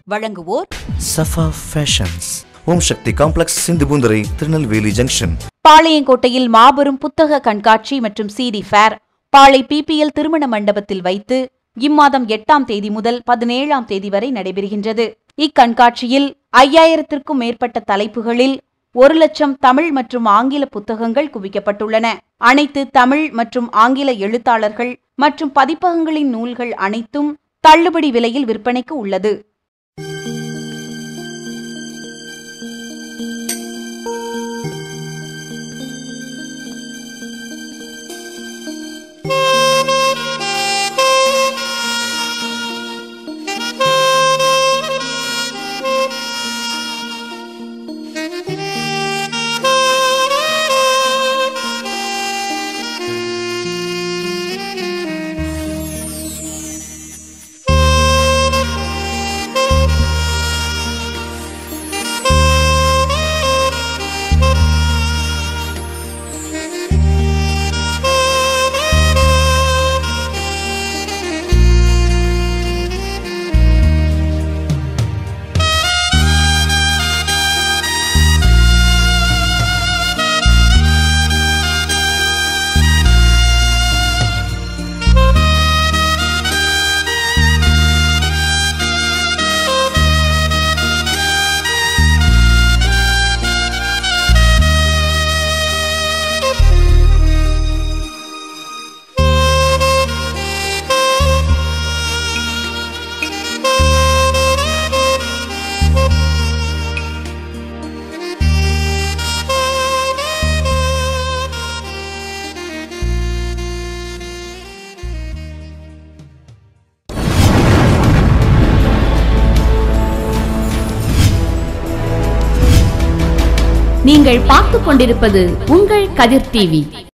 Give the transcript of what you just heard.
வழங்குவோர் Safa fashions Om Shakti complex Sindhupoondurai Tirunelveli junction பாளையங்கோட்டையில் மாபெரும் புத்தக கண்காட்சி மற்றும் சிடி ஃபேர் பாளை பிபிஎல் திருமண மண்டபத்தில் வைத்து இம்மாதம் எட்டாம் தேதி முதல் பதினேழாம் தேதி வரை நடைபெறுகின்றது இக்கண்காட்சியில் ஐயாயிரத்திற்கும் மேற்பட்ட தலைப்புகளில் ஒரு லட்சம் தமிழ் மற்றும் ஆங்கில புத்தகங்கள் குவிக்கப்பட்டுள்ளன அனைத்து தமிழ் மற்றும் ஆங்கில எழுத்தாளர்கள் மற்றும் பதிப்பகங்களின் நூல்கள் அனைத்தும் தள்ளுபடி விலையில் விற்பனைக்கு உள்ளது நீங்கள் பார்த்துக் கொண்டிருப்பது உங்கள் கதிர் டிவி